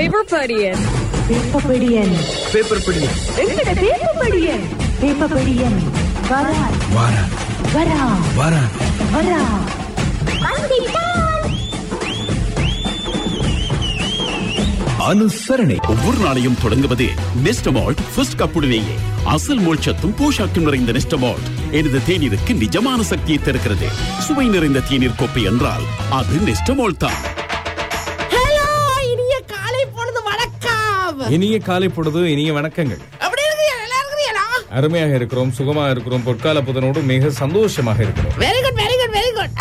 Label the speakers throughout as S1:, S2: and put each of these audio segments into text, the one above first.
S1: Paper படியன்
S2: பேப்பபடியன்
S3: paper பிடி
S2: எங்கட பேப்பபடியன் பேப்பபடியன் வரா
S3: வாரா
S2: வரா
S3: வாரா
S2: வரா
S3: அனுசரணை
S4: ஒவ்வொரு நாளையும் தொடங்குவது நெஸ்டமால்ட் ஃபர்ஸ்ட் கப்புடனேயே அசல் மோட்சத்தும் போஷாக்கும் நிறைந்த நெஸ்டமால்ட் எனது தேநீருக்கு நிஜமான சக்தியை தருகிறது சுவை நிறைந்த தேநீர் கோப்பை என்றால் அது நெஸ்டமால்ட் தான்
S5: ஹலோ இனிய காலை பொழுது வணக்கம்
S6: இனிய காலை பொழுது இனிய வணக்கங்கள்
S5: எப்படி இருக்கீங்க நல்லா இருக்கிறீங்களா
S6: அருமையாக இருக்கிறோம் சுகமாக இருக்கிறோம் பொற்கால புதனோடு மிக சந்தோஷமாக இருக்கிறோம்
S5: very good very good very good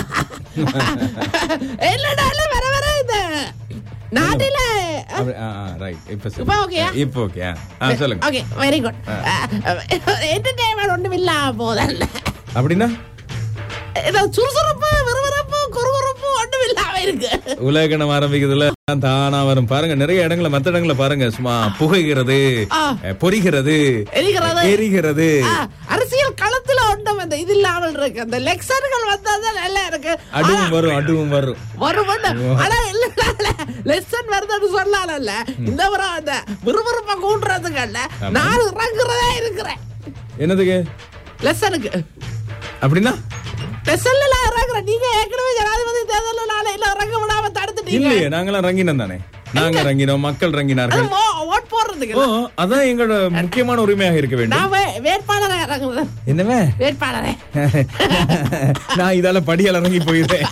S5: இல்லடா இல்ல வர வர இந்த நாட்டில
S6: அப்படி- ஆ, ஆ, right. இப்ப சரி.
S5: இப்ப okay-யா?
S6: இப்ப okay, ஆ. ஆ, சொல்லுங்க
S5: ஓகே வெரி குட் என்டர்டைன்மெண்ட் ஒண்ணும் இல்லாம போதல்ல
S6: அப்படின்னா
S5: இந்த சுறுசுறுப்பு விறுவிறுப்பு குறுகுறுப்பு ஒண்ணும் இல்லாம இருக்கு
S6: உலகணம் ஆரம்பிக்கிறதுல தானா வரும் பாருங்க நிறைய இடங்கள மத்த இடங்கள பாருங்க சும்மா புகைகிறது
S5: ஆ.
S6: அஹ், பொரிகிறது
S5: எரிகிறது.
S6: எரிகிறது
S5: ஆ, அரசியல் களத்துல ஒன்றும் அந்த இது இல்லாமல் இருக்கு அந்த லெக்சர்கள் வந்தாதான் நல்லா இருக்கு
S6: அடுவும்
S5: ஆனா-
S6: வரும் அடுவும் வரும்
S5: வரும் வரும். ஆனா இல்ல லெசன் வருதுன்னு சொல்லலாம்ல இந்த முறை அந்த விறுவிறுப்பா கூட்டுறதுக்கல்ல
S6: ஆமா.
S5: நான் இறங்குறதா இருக்கிறேன்
S6: என்னதுக்கு
S5: லெசனுக்கு
S6: அப்படின்னா
S5: லெசன்ல நான் இறங்குறேன் நீங்க ஏற்கனவே ஜனாதிபதி தேர்தலில் நான் இல்ல இறங்க விடாம தடுத்துட்டீங்க
S6: இல்லையே நாங்களாம் ரங்கினோம் தானே நாங்க ரங்கினோம் மக்கள் ரங்கினார்கள்
S5: அது ஓ- ஓட் போடுறதுக்கு
S6: ஓ அதான் எங்களோட முக்கியமான உரிமையாக இருக்க வேண்டும்
S5: நான் வே- வேட்பாளரா இறங்குறேன்
S6: என்னவே
S5: வேட்பாளரே
S6: நான் இதால படியால இறங்கி போயிடுறேன்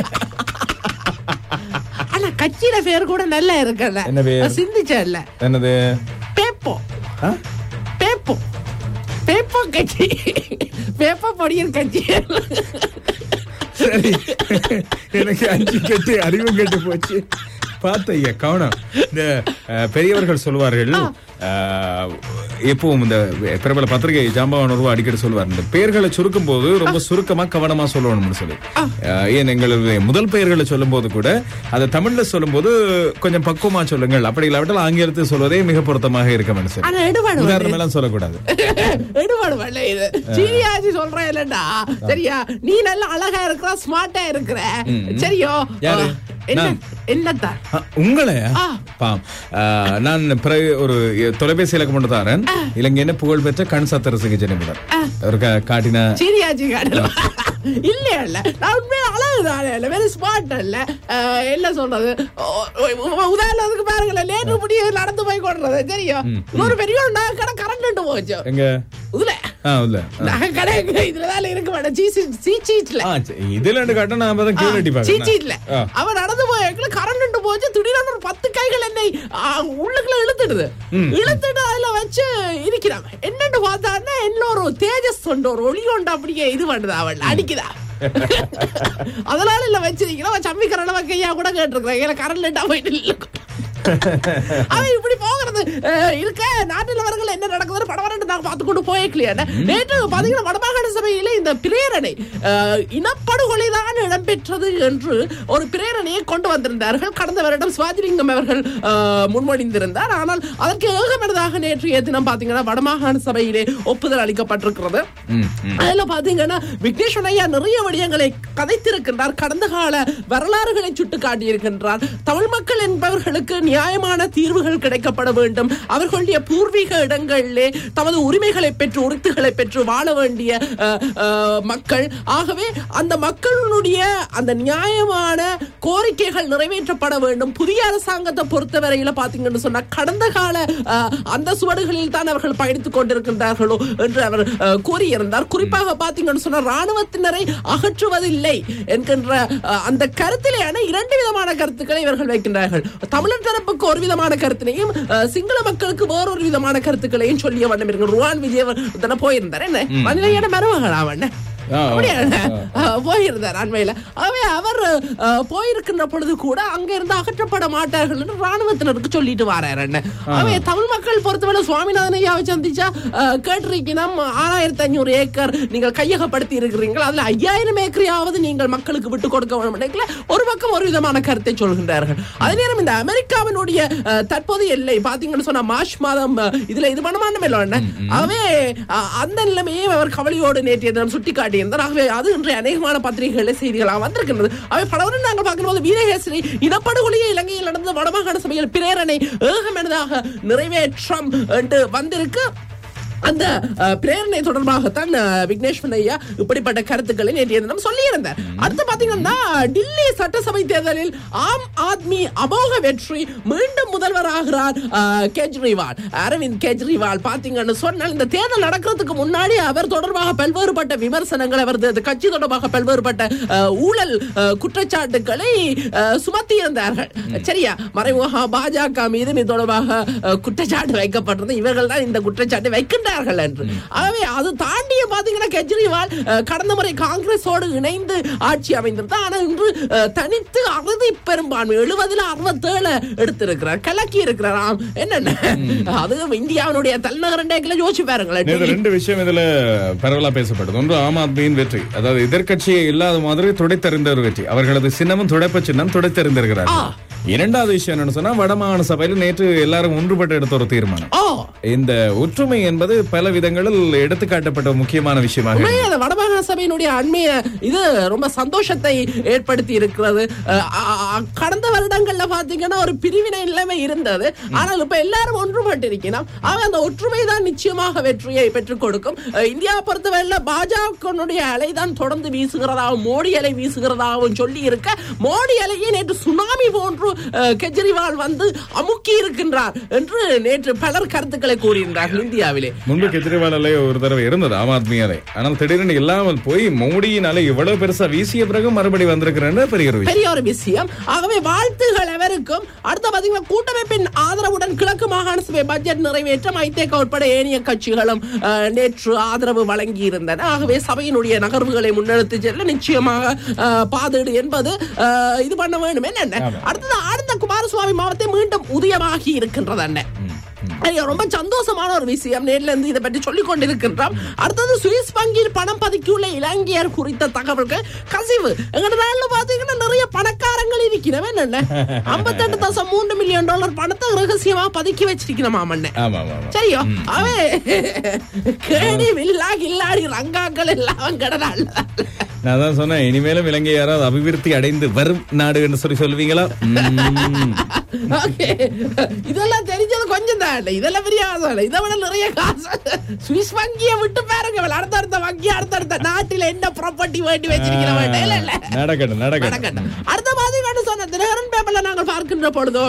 S5: ஆனா கட்சியில பேர் கூட நல்லா இருக்குல்ல
S6: என்ன பேர்?
S5: நான் சிந்திச்சேன் இல்ல
S6: என்னது
S5: பேப்போ
S6: ஆ?
S5: பேப்போ பேப்போ கட்சி பேப்போ பொடியன் கட்சி
S6: சரி எனக்கு அஞ்சு கெட்டு அறிவு கெட்டு போச்சு பார்த்த ஐயா கவனம் இந்த அஹ், பெரியவர்கள் சொல்வார்கள் அஹ், எப்பவும் இந்த பிரபல பத்திரிகை ஜாம்பவான் ஒருவா அடிக்கடி சொல்வார் இந்த பெயர்களை சுருக்கும் போது ரொம்ப சுருக்கமா கவனமா சொல்லணும்னு சொல்லி அஹ், ஏன் எங்களுடைய முதல் பெயர்களை சொல்லும் போது கூட அதை தமிழ்ல சொல்லும் போது கொஞ்சம் பக்குவமா சொல்லுங்கள் அப்படி இல்லாவிட்டால் ஆங்கிலத்தில் சொல்வதே மிக பொருத்தமாக இருக்க மனுஷன்
S5: ஆனா எடுபாடு
S6: உதாரணம் எல்லாம் சொல்லக்கூடாது
S5: எடுபாடு வரல இது சீனியாஜி சொல்றேன் இல்லடா சரியா நீ நல்லா அழகா இருக்கிற ஸ்மார்ட்டா இருக்கிற சரியோ
S6: யாரு?
S5: என்ன
S6: நான்.
S5: என்னத்தான்
S6: ஆ, உங்களை
S5: ஆ.
S6: பாம் ஆ, நான் பிறகு ஒரு தொலைபேசி இலக்கம் கொண்டு தாரேன் இலங்கையின புகழ்பெற்ற கண் சத்திர சிகிச்சை நிபுணர் ஒரு கா- காட்டின
S5: சீனியாஜி காட்டல இல்ல இல்ல நான் உண்மையில அழகுதானே இல்ல வெரி ஸ்மார்ட் இல்ல அஹ், என்ன சொல்றது ஓ- ஓ- உதாரணத்துக்கு பாருங்களேன் லேட்டு முடி நடந்து போய் கொள்றது தெரியும் இன்னொரு பெரிய ஒரு நகை கடை கரண்ட் போச்சு
S6: எங்க
S5: இதுல
S6: ஆ இல்ல
S5: நகை கடை எங்க இதுலதான் இருக்க வேண்டாம் சீ சீச்சீட்ல
S6: ஆ சரி, இதுல ரெண்டு காட்ட நான் அப்பதான் கேள்வி
S5: சீச்சீட்ல
S6: பாக்கிறேன்
S5: அவன் நடந்து போய் கரண்ட் போச்சு திடீர்னு ஒரு பத்து கைகள் என்னை ஆ, உள்ளுக்குள்ள இழுத்துடுது இழுத்துட்டு அதுல வச்சு இருக்கிறான் என்னன்னு பார்த்தான்னா இன்னொரு தேஜஸ் கொண்டு ஒரு ஒளி கொண்டு அப்படியே இது பண்ணுதா அவள் அடிக்குதா அதனால இல்ல வச்சிருக்கிறோம் சம்மிக்கிற கையா கூட கேட்டிருக்கிறேன் ஏன்னா கரண்ட் போயிட்டு இல்ல. அவன் இப்படி போகிறது அஹ், இருக்க நாட்டு நிலவரங்கள் என்ன நடக்குதுன்னு படவரண்டு நாங்க பார்த்து கொண்டு போயிருக்கலையா நேற்று பாத்தீங்கன்னா வடமாகாண சபையில இந்த பிரேரணை அஹ், இனப்படுகொலை தான் இடம்பெற்றது என்று ஒரு பிரேரணையை கொண்டு வந்திருந்தார்கள் கடந்த வருடம் சுவாதிலிங்கம் அவர்கள் அஹ், முன்மொழிந்திருந்தார் ஆனால் அதற்கு ஏகமனதாக நேற்றைய தினம் பாத்தீங்கன்னா வடமாகாண சபையிலே ஒப்புதல் அளிக்கப்பட்டிருக்கிறது அதுல பாத்தீங்கன்னா விக்னேஸ்வரன் ஐயா நிறைய விடயங்களை கதைத்திருக்கின்றார் கடந்த கால வரலாறுகளை சுட்டு காட்டியிருக்கின்றார் தமிழ் மக்கள் என்பவர்களுக்கு நியாயமான தீர்வுகள் கிடைக்கப்பட வேண்டும் அவர்களுடைய பூர்வீக இடங்களிலே தமது உரிமைகளை பெற்று உரித்துகளை பெற்று வாழ வேண்டிய அஹ், அஹ், மக்கள் ஆகவே அந்த மக்களுடைய அந்த நியாயமான கோரிக்கைகள் நிறைவேற்றப்பட வேண்டும் புதிய அரசாங்கத்தை பொறுத்தவரையில பாத்தீங்கன்னு சொன்னா கடந்த கால அஹ், அந்த சுவடுகளில் தான் அவர்கள் பயணித்துக் கொண்டிருக்கின்றார்களோ என்று அவர் அஹ், கூறியிருந்தார் குறிப்பாக பாத்தீங்கன்னு சொன்னா ராணுவத்தினரை அகற்றுவதில்லை என்கின்ற அஹ், அந்த கருத்திலேயான இரண்டு விதமான கருத்துக்களை இவர்கள் வைக்கின்றார்கள் தமிழர் தரப்புக்கு ஒரு விதமான கருத்தினையும் அஹ், சிங்கள மக்களுக்கு வேறொரு விதமான கருத்துக்களையும் சொல்லிய வண்ணம் இருக்கு ருவான் விஜயவர்தன போயிருந்தார் என்ன மனிதன மருமகள் அவன்
S6: ஆ, ஆ,
S5: அப்படியா?
S6: ஆ.
S5: அஹ், போயிருந்தார் அண்மையில ஆகவே அவர் அஹ், போயிருக்கின்ற பொழுது கூட அங்க இருந்து அகற்றப்பட மாட்டார்கள் என்று ராணுவத்தினருக்கு சொல்லிட்டு வராரு என்ன ஆகவே தமிழ் மக்கள் பொறுத்தவரை சுவாமிநாதன் ஐயாவை சந்திச்சா அஹ், கேட்டிருக்கணும் ஆறாயிரத்தி ஐநூறு ஏக்கர் நீங்கள் கையகப்படுத்தி இருக்கிறீர்கள் அதுல ஐயாயிரம் ஏக்கரையாவது நீங்கள் மக்களுக்கு விட்டு கொடுக்க வேண்டும் நினைக்கல ஒரு பக்கம் ஒரு விதமான கருத்தை சொல்கின்றார்கள் அதே நேரம் இந்த அமெரிக்காவினுடைய அஹ், தற்போதைய எல்லை பாத்தீங்கன்னு சொன்னா மார்ச் மாதம் அஹ், இதுல இது பண்ண மாட்டோம் இல்லை ஆகவே அஹ், அந்த நிலைமையை அவர் கவலையோடு நேற்றைய தினம் சுட்டிக்காட்டி சொல்லியிருந்தார் ஆகவே அது இன்றைய அநேகமான பத்திரிகைகளில் செய்திகளாக வந்திருக்கின்றது அவை பலவரும் நாங்கள் பார்க்கும்போது வீரகேசரி இனப்படுகொலையை இலங்கையில் நடந்த வடமாகாண சபையில் பிரேரணை ஏகமனதாக நிறைவேற்றம் என்று வந்திருக்கு அந்த அஹ், பிரேரணை தொடர்பாகத்தான் அஹ், விக்னேஸ்வரன் ஐயா இப்படிப்பட்ட கருத்துக்களை நேற்றைய தினம் சொல்லியிருந்தார் அடுத்து பாத்தீங்கன்னா டில்லி சட்டசபை தேர்தலில் ஆம் ஆத்மி அமோக வெற்றி மீண்டும் முதல்வராகிறார் அஹ், கெஜ்ரிவால் அரவிந்த் கெஜ்ரிவால் பாத்தீங்கன்னு சொன்னால் இந்த தேர்தல் நடக்கிறதுக்கு முன்னாடி அவர் தொடர்பாக பல்வேறுபட்ட விமர்சனங்கள் அவரது கட்சி தொடர்பாக பல்வேறுபட்ட அஹ், ஊழல் அஹ், குற்றச்சாட்டுகளை அஹ், சுமத்தி இருந்தார்கள் சரியா மறைமுக பாஜக மீது இது தொடர்பாக அஹ், குற்றச்சாட்டு வைக்கப்பட்டது இவர்கள் தான் இந்த குற்றச்சாட்டு வைக்கின்றார்கள் என்று ஆகவே அது தாண்டிய பாத்தீங்கன்னா கெஜ்ரிவால் அஹ், கடந்த முறை காங்கிரஸோடு இணைந்து ஆட்சி அமைந்திருந்தார் ஆனா இன்று அஹ், தனித்து அறுதி பெரும்பான்மை எழுபதுல அறுபத்தேழு எடுத்திருக்கிறார் கலக்கி இருக்கிறார் ஆம், என்னென்ன அது இந்தியாவினுடைய தலைநகரம் டேக்கில் யோசிச்சு
S6: நேத்து
S5: பாருங்களேன்
S6: ரெண்டு விஷயம் இதுல பரவலா பேசப்பட்டது ஒன்று ஆம் ஆத்மியின் வெற்றி அதாவது எதிர்க்கட்சியை இல்லாத மாதிரி துடைத்தறிந்த ஒரு வெற்றி அவர்களது சின்னமும் துடைப்ப சின்னம் துடைத்தறிந்திருக்கிறார்
S5: ஆ.
S6: இரண்டாவது விஷயம் என்னன்னு சொன்னா வடமாகாண சபையில் நேற்று எல்லாரும் ஒன்றுபட்டு எடுத்த ஒரு தீர்மானம்
S5: ஓ
S6: இந்த ஒற்றுமை என்பது பல விதங்களில் எடுத்துக்காட்டப்பட்ட ஒரு முக்கியமான விஷயமாக
S5: உண்மையே அந்த வடமாகாண சபையினுடைய அண்மைய இது ரொம்ப சந்தோஷத்தை ஏற்படுத்தி இருக்கிறது அஹ் அ- அ- கடந்த வருடங்கள்ல பாத்தீங்கன்னா ஒரு பிரிவினை நிலைமை இருந்தது ஆனால் இப்ப எல்லாரும் ஒன்றுபட்டு இருக்கணும் ஆக அந்த ஒற்றுமை தான் நிச்சயமாக வெற்றியை பெற்றுக் கொடுக்கும் அஹ் இந்தியாவை பொறுத்தவரையில பாஜகனுடைய அலை தான் தொடர்ந்து வீசுகிறதாகவும் மோடி அலை வீசுகிறதாகவும் சொல்லி இருக்க மோடி அலையை நேற்று சுனாமி போன்று அஹ், கெஜ்ரிவால் வந்து அமுக்கி இருக்கின்றார் என்று நேற்று பலர் கருத்துக்களை கூறியிருந்தார்கள் இந்தியாவிலே
S6: முன்பு கெஜ்ரிவால் அலை ஒரு தடவை இருந்தது ஆம் ஆத்மி அலை ஆனால் திடீர்னு இல்லாமல் போய் மோடியின் அலை இவ்வளவு பெருசா வீசிய பிறகு மறுபடி வந்திருக்கிறேன்னு பெரிய ஒரு விஷயம்
S5: பெரிய ஒரு விஷயம் ஆகவே வாழ்த்துகள் எவருக்கும் அடுத்த பாத்தீங்கன்னா கூட்டமைப்பின் ஆதரவுடன் கிழக்கு மாகாண சபை பட்ஜெட் நிறைவேற்றம் ஐதேக உட்பட ஏனைய கட்சிகளும் அஹ், நேற்று ஆதரவு வழங்கி இருந்தன ஆகவே சபையினுடைய நகர்வுகளை முன்னெடுத்து செல்ல நிச்சயமாக அஹ், பாதீடு என்பது அஹ், இது பண்ண வேண்டும் என்னென்ன அடுத்தது ஆனந்த குமாரசுவாமி மாவட்டத்தை மீண்டும் உதயமாகி இருக்கின்றது அண்ணன் ஐயோ, ரொம்ப சந்தோஷமான ஒரு விஷயம் நேர்ல இருந்து இதை பற்றி சொல்லிக் கொண்டிருக்கின்றோம் அடுத்தது சுவிஸ் வங்கியில் பணம் பதுக்கியுள்ள இலங்கையர் குறித்த தகவல்கள் கசிவு எங்கட நாள்ல பாத்தீங்கன்னா நிறைய பணக்காரங்கள் இருக்கிறவன் என்ன ஐம்பத்தெட்டு தசம் மூன்று மில்லியன் டாலர் பணத்தை ரகசியமா பதுக்கி வச்சிருக்கிறோம் அண்ணன்
S6: ஆமா ஆமா ஆமா
S5: சரியோ அவன் கேடி வில்லா கில்லாடி ரங்காக்கள் எல்லாம் கடனாள்
S6: நான் தான் சொன்னேன் இனிமேலும் இலங்கை யாராவது அபிவிருத்தி அடைந்து வரும் நாடு என்று சொல்லி சொல்லுவீங்களா ம்ம்.
S5: ஓகே இதெல்லாம் தெரிஞ்சது கொஞ்சம் தான் இதெல்லாம் பெரிய காசு இல்ல இதை விட நிறைய காசு சுவிஸ் வங்கியை விட்டு பாருங்க அடுத்தடுத்த வங்கி அடுத்தடுத்த நாட்டில என்ன ப்ராப்பர்ட்டி வேண்டி வச்சிருக்கிற வேண்டாம் இல்ல இல்ல
S6: நடக்கட்டும் நடக்கட்டும்
S5: நடக்கட்டும். அடுத்த மாதிரி கண்டு சொன்ன தினகரன் பேப்பர்ல நாங்கள் பார்க்கின்ற பொழுதோ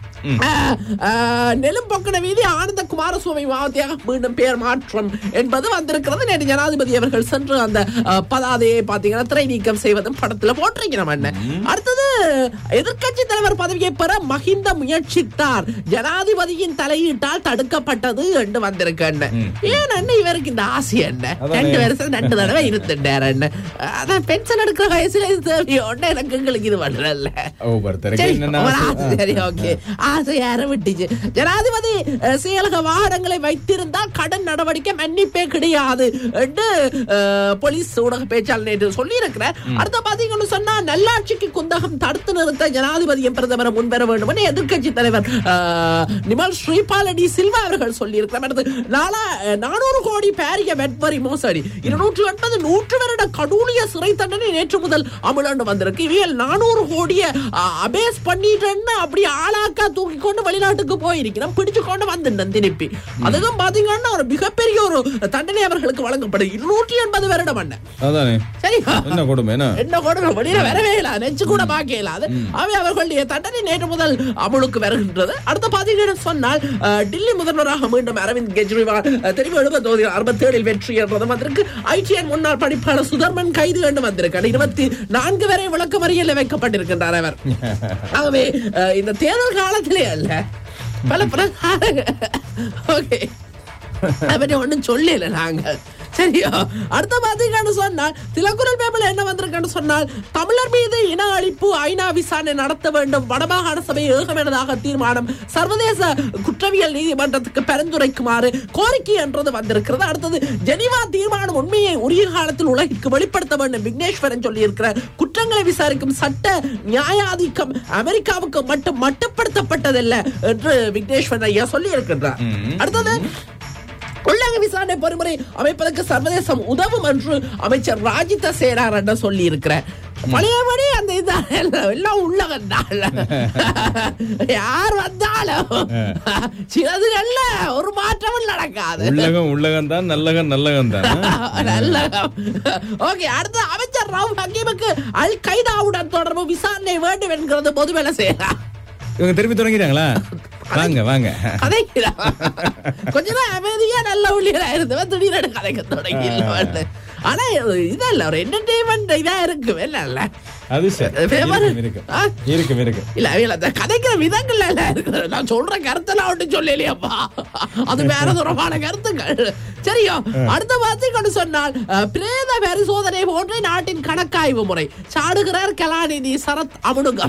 S5: ஆஹ், ஆஹ், நெலும்பொக்கன வீதி ஆனந்த குமாரசுவாமி மாவட்டமாக மீண்டும் பெயர் மாற்றம் என்பது வந்திருக்கிறது நேற்று ஜனாதிபதி அவர்கள் சென்று அந்த ஆஹ், பதாதையை பாத்தீங்கன்னா திரை நீக்கம் செய்வதும் படத்துல போட்டிருக்கிறோம் என்ன அடுத்தது எதிர்க்கட்சி தலைவர் பதவியை பெற மஹிந்த முயற்சித்தார் ஜனாதிபதியின் தலையீட்டால் தடுக்கப்பட்டது என்று வந்திருக்கேன் ஏன் என்ன இவருக்கு இந்த ஆசை என்ன
S6: அதானே.
S5: ரெண்டு வருஷம் ரெண்டு தடவை இருந்துட்டார் என்ன அதான் பென்ஷன் எடுக்கிற வயசுல இது தேவையோட எனக்கு எங்களுக்கு இது பண்ணல
S6: ஒவ்வொருத்தருக்கு
S5: சரி,
S6: என்னென்ன
S5: ஒரு
S6: ஆசை?
S5: ஆசை, சரி, ஓகே. ஆசை யார விட்டுச்சு ஜனாதிபதி அஹ், செயலக வாகனங்களை வைத்திருந்தால் கடன் நடவடிக்கை மன்னிப்பே கிடையாது என்று அஹ், போலீஸ் ஊடக பேச்சாளர் நேற்று சொல்லி இருக்கிறார் அடுத்த பாத்தீங்கன்னு சொன்னா நல்லாட்சிக்கு குந்தகம் தடுத்து நிறுத்த ஜனாதிபதியும் பிரதமரும் முன்வர வேண்டும் என எதிர்க்கட்சி தலைவர் அஹ், நிமல் ஸ்ரீபாலடி சில்வா அவர்கள் சொல்லி இருக்கிறார் அடுத்து நாலா நானூறு கோடி பாரிய வெட்வரி மோசடி இருநூற்று எண்பது நூற்று வருட கடூழிய சிறை தண்டனை நேற்று முதல் அமலாண்டு வந்திருக்கு இவையில் நானூறு கோடிய அபேஸ் பண்ணிட்டேன்னு அப்படி ஆளாக்கா தூக்கி கொண்டு வெளிநாட்டுக்கு போயிருக்கிறோம் பிடிச்சு கொண்டு வந்துட்டேன் திருப்பி அதுக்கும் பாத்தீங்கன்னா ஒரு மிகப்பெரிய ஒரு தண்டனை அவர்களுக்கு வழங்கப்படுது இருநூற்றி எண்பது வருடம் அண்ணன்
S6: அதானே
S5: சரி
S6: என்ன கொடுமை என்ன
S5: என்ன கூட வெளியில வரவே இல்ல நெஞ்சு கூட பார்க்க இயலாது அவை அவர்களுடைய தண்டனை நேற்று முதல் அமலுக்கு வருகின்றது அடுத்த பாத்தீங்கன்னா சொன்னால் அஹ், டில்லி முதல்வராக மீண்டும் அரவிந்த் கெஜ்ரிவால் அஹ், தெரிவு எழுபது தொகுதியில் அறுபத்தேழில் வெற்றி என்றது வந்திருக்கு ஐடிஎன் முன்னாள் படிப்பாளர் சுதர்மன் கைது என்று வந்திருக்கார் இருபத்தி நான்கு வரை விளக்கமறியல் வைக்கப்பட்டிருக்கின்றார் அவர் ஆகவே அஹ், இந்த தேர்தல் காலத்திலே அல்ல பல பிரகார ஓகே அதை பற்றி ஒண்ணும் சொல்லல நாங்கள் சரியா அடுத்த பாத்தீங்கன்னு சொன்னால் திலக்குரல் பேப்பர்ல என்ன வந்திருக்குன்னு சொன்னால் தமிழர் மீது இன அழிப்பு ஐநா விசாரணை நடத்த வேண்டும் வடமாகாண சபை ஏகமனதாக தீர்மானம் சர்வதேச குற்றவியல் நீதிமன்றத்துக்கு பரிந்துரைக்குமாறு கோரிக்கை என்றது வந்திருக்கிறது அடுத்தது ஜெனீவா தீர்மானம் உண்மையை உரிய காலத்தில் உலகிற்கு வெளிப்படுத்த வேண்டும் விக்னேஸ்வரன் சொல்லியிருக்கிறார் குற்றங்களை விசாரிக்கும் சட்ட நியாயாதிக்கம் அமெரிக்காவுக்கு மட்டும் மட்டுப்படுத்தப்பட்டதல்ல என்று விக்னேஸ்வரன் ஐயா சொல்லி இருக்கின்றார் அடுத்தது உள்ளக விசாரணை பொறிமுறை அமைப்பதற்கு சர்வதேசம் உதவும் என்று அமைச்சர் ராஜித சேனார் என்று சொல்லி இருக்கிறார் பழையபடி அந்த இதான் எல்லாம் உள்ளகன் யார் வந்தாலும் சிலதுகள்ல ஒரு மாற்றமும் நடக்காது
S6: உள்ளகம் உள்ளகம் தான் நல்லகம் நல்லகம் தான்
S5: நல்ல ஓகே அடுத்து அமைச்சர் ராவ் ஹக்கீமுக்கு அல் கைதாவுடன் தொடர்பு விசாரணை வேண்டும் என்கிறது பொதுவேலை செய்யலாம்
S6: இவங்க திருப்பி தொடங்கிட்டாங்களா வாங்க வாங்க
S5: கதைக்கிறான் கொஞ்ச நேரம் அமைதியா நல்ல உள்ளிகளா இருந்தவன் திடீர்னு கதைக்க தொடங்கி ஆனா இதல்ல ஒரு என்டர்டைன்மெண்ட் இதா இருக்கு இல்ல
S6: அது சரி
S5: பேப்பர்
S6: இருக்கும், இருக்கும்
S5: ஆ?
S6: இருக்கும் இருக்கும்
S5: இல்ல இல்ல அந்த கதைக்கிற விதங்கள்ல இல்ல இருக்குது நான் சொல்ற கருத்தெல்லாம் ஒன்றும் சொல்லலையாப்பா அது வேற தூரமான கருத்துக்கள் சரியோ அடுத்த வார்த்தை சொன்னால் அஹ், பிரேத பரிசோதனை போன்ற நாட்டின் கணக்காய்வு முறை சாடுகிறார் கலாநிதி சரத் அமுனுங்க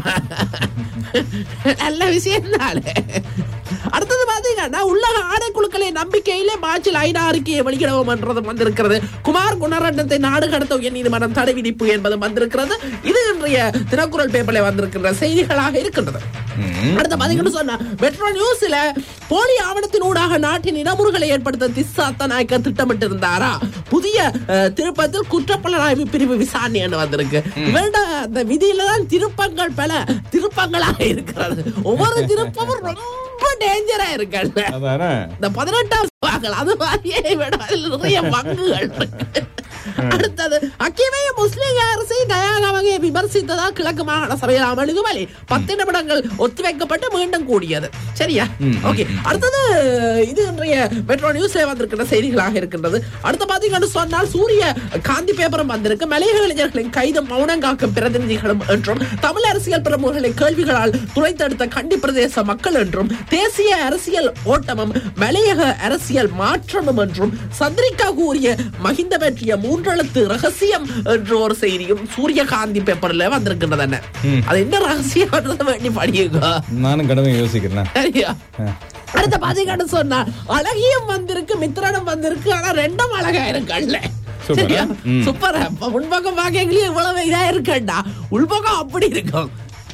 S5: நல்ல விஷயம் தானே அடுத்தது பாத்தீங்கன்னா உள்ளக ஆணைக்குழுக்களை நம்பிக்கையிலே மார்ச்சில் ஐநா அறிக்கையை வெளியிடவும் என்றது வந்திருக்கிறது குமார் குணரண்டத்தை நாடு கடத்த உயர்நீதிமன்றம் தடை விதிப்பு என்பது வந்திருக்கிறது இது இன்றைய தினக்குரல் பேப்பர்ல வந்திருக்கின்ற செய்திகளாக இருக்கின்றது அடுத்த பாத்தீங்கன்னு சொன்னா மெட்ரோ நியூஸ்ல போலி ஆவணத்தின் ஊடாக நாட்டின் இடமுறுகளை ஏற்படுத்த திஸ்ஸா அத்தநாயக்க திட்டமிட்டு இருந்தாரா புதிய அஹ், திருப்பத்தில் குற்றப்புலனாய்வு பிரிவு விசாரணை என்று வந்திருக்கு இவருட அந்த விதியில தான் திருப்பங்கள் பல திருப்பங்களாக இருக்கிறது ஒவ்வொரு திருப்பமும் ரொம்ப டேஞ்சரா இருக்கல்ல
S6: அதானே
S5: இந்த பதினெட்டாம் வாக்கள் அது மாதிரியே விட அதில் நிறைய பங்குகள் இருக்கு. அடுத்தது அக்கியமைய முஸ்லிம் அரசை தயாராக விமர்சித்ததா கிழக்கு மாகாண சபையில் அமளிதுமலை பத்து நிமிடங்கள் ஒத்திவைக்கப்பட்டு மீண்டும் கூடியது சரியா ஓகே அடுத்தது இது இன்றைய மெட்ரோ நியூஸ்ல வந்திருக்கிற செய்திகளாக இருக்கின்றது அடுத்து பாத்தீங்கன்னு சொன்னால் சூரிய காந்தி பேப்பரும் வந்திருக்கு மலையக இளைஞர்களின் கைது மௌனம் காக்கும் பிரதிநிதிகளும் என்றும் தமிழ் அரசியல் பிரமுகர்களை கேள்விகளால் துளைத்தெடுத்த கண்டி பிரதேச மக்கள் என்றும் தேசிய அரசியல் ஓட்டமும் மலையக அரசியல் மாற்றமும் என்றும் சந்திரிகா கூறிய மகிந்த பற்றிய மூன்றெழுத்து ரகசியம் என்ற ஒரு செய்தியும் சூரியகாந்தி பேப்பர்ல வந்திருக்கின்றது என்ன அது என்ன ரகசியம் வேண்டி படியுங்க
S6: நானும் கடமை யோசிக்கிறேன்
S5: சரியா அடுத்த பாத்தீங்கன்னு சொன்னா அழகியும் வந்திருக்கு மித்திரனும் வந்திருக்கு ஆனா ரெண்டும் அழகா இருக்குல்ல
S6: சூப்பரா?
S5: சரியா
S6: ம்.
S5: சூப்பர் முன்பக்கம் பாக்கலையும் இவ்வளவு இதா இருக்கண்டா உள்பக்கம் அப்படி இருக்கும்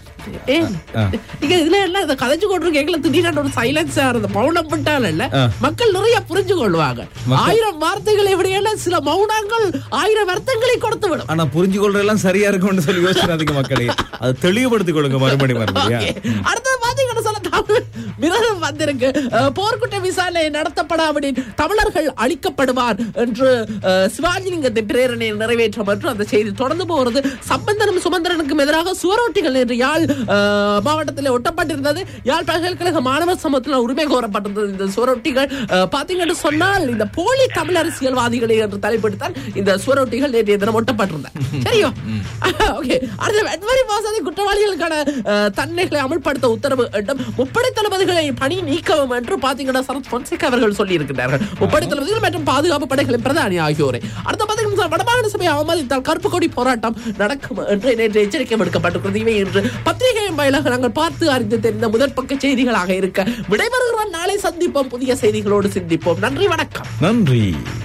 S5: ஏ,
S6: ஆ.
S5: நீங்க இதுல எல்லாம் இதை கதைச்சு கொண்டிருக்கீங்களா திடீர்னு ஒரு சைலன்ஸா இருந்த மௌனம் விட்டால
S6: ஆ.
S5: மக்கள் நிறைய புரிஞ்சு கொள்வாங்க
S6: மக்கள்-
S5: ஆயிரம் வார்த்தைகளை விடையெல்லாம் சில மௌனங்கள் ஆயிரம் அர்த்தங்களை கொடுத்து விடும்
S6: ஆனா புரிஞ்சு கொள்றதெல்லாம் சரியா இருக்கும்னு சொல்லி யோசிக்காதீங்க மக்களே அதை தெளிவுபடுத்திக் கொள்ளுங்க மறுபடி மறுபடியா
S5: Okay. அடுத்தது பாத்தீங்கன்னு சொன்னா தமிழ் மிரகம் வந்திருக்கு அஹ், போர்க்குற்ற விசாரணை நடத்தப்படாவிடின் தமிழர்கள் அழிக்கப்படுவார் என்று அஹ், சிவாஜிலிங்கத்தை பிரேரணையை நிறைவேற்றும் என்று அந்த செய்தி தொடர்ந்து போகிறது சம்பந்தனும் சுமந்திரனுக்கும் எதிராக சுவரொட்டிகள் என்று யாழ் அஹ், மாவட்டத்தில் ஒட்டப்பட்டிருந்தது யாழ் பல்கலைக்கழக மாணவர் சமூகத்தில் உரிமை கோரப்பட்டிருந்தது இந்த சுவரொட்டிகள் அஹ், பாத்தீங்கன்னு சொன்னால் இந்த போலி தமிழ் அரசியல்வாதிகளை என்று தலைப்படுத்தான் இந்த சுவரொட்டிகள் நேற்றைய தினம் ஒட்டப்பட்டிருந்தது சரியோ ஓகே அடுத்த வெட்வரி மோசடி குற்றவாளிகளுக்கான அஹ், தண்டனைகளை அமல்படுத்த உத்தரவு வேண்டும் முப்படை தளபதிகளை பணி நீக்கவும் என்று பாத்தீங்கன்னா சரத் பொன்சேகா அவர்கள் சொல்லி இருக்கின்றார்கள் முப்படை தளபதிகள் மற்றும் பாதுகாப்பு படைகளின் பிரதானி ஆகியோரை அடுத்த பாத்தீங்கன்னா வடமாகாண சபை அவமதித்தால் கருப்பு கொடி போராட்டம் நடக்கும் என்று நேற்று எச்சரிக்கை விடுக்கப்பட்டிருக்கிறது இவை என்று பத்திரிகையின் வாயிலாக நாங்கள் பார்த்து அறிந்து தெரிந்த முதற் பக்க செய்திகளாக இருக்க விடைபெறுகிறோம் நாளை சந்திப்போம் புதிய செய்திகளோடு சிந்திப்போம் நன்றி வணக்கம்
S6: நன்றி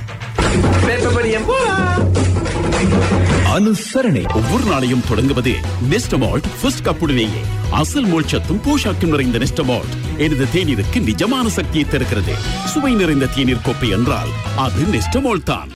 S4: அனுசரணை ஒவ்வொரு நாளையும் தொடங்குவது நெஸ்டமால்ட் ஃபர்ஸ்ட் கப்புடனேயே அசல் மோட்சத்தும் போஷாக்கும் நிறைந்த நெஸ்டமால்ட் எனது தேநீருக்கு நிஜமான சக்தியை தருகிறது சுவை நிறைந்த தேநீர் கோப்பை என்றால் அது நெஸ்டமால்ட் தான்